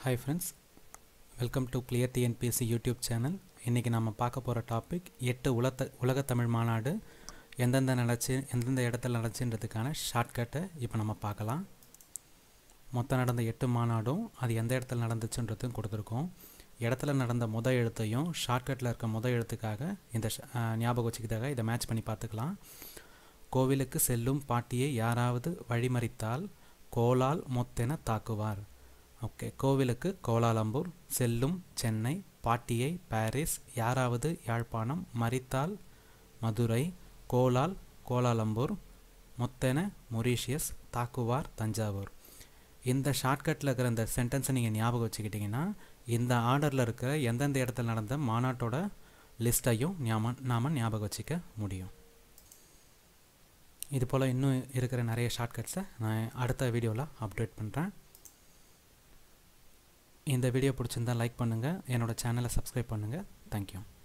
hi friends welcome to clear TNPSC YouTube channel இன்றைக்கி நம்ம பார்க்க போகிற டாபிக் எட்டு உலக உலக தமிழ் மாநாடு எந்தெந்த நடச்சு எந்தெந்த இடத்துல நடச்சுன்றதுக்கான ஷார்ட்கட்டை இப்போ நம்ம பார்க்கலாம் மொத்தம் நடந்த எட்டு மாநாடும் அது எந்த இடத்துல நடந்துச்சுன்றதும் கொடுத்துருக்கோம் இடத்துல நடந்த முத எழுத்தையும் ஷார்ட்கட்டில் இருக்க முத எழுத்துக்காக இந்த ஷ- ஆஹ் ஞாபகம் வச்சுக்கிறதாக இதை மேட்ச் பண்ணி பார்த்துக்கலாம் கோவிலுக்கு செல்லும் பாட்டியை யாராவது வழிமறித்தால் கோலால் மொத்தென தாக்குவார் ஓகே கோவிலுக்கு கோலாலம்பூர் செல்லும் சென்னை பாட்டியை பாரிஸ் யாராவது யாழ்ப்பாணம் மறித்தால் மதுரை கோலால் கோலாலம்பூர் மொத்தென மொரீஷியஸ் தாக்குவார் தஞ்சாவூர் இந்த ஷார்ட்கட்டில் இருக்கிற இந்த சென்டென்ஸை நீங்கள் ஞாபகம் வச்சுக்கிட்டிங்கன்னா இந்த ஆர்டரில் இருக்கிற எந்தெந்த இடத்துல நடந்த மாநாட்டோட லிஸ்ட்டையும் ஞாபகம் நாம் ஞாபகம் வச்சுக்க முடியும் இது போல் இன்னும் இருக்கிற நிறைய ஷார்ட்கட்ஸை நான் அடுத்த வீடியோவில் அப்டேட் பண்ணுறேன் இந்த வீடியோ பிடிச்சிருந்தா லைக் பண்ணுங்கள் என்னோட சேனலை சப்ஸ்கிரைப் பண்ணுங்கள் தேங்க்யூ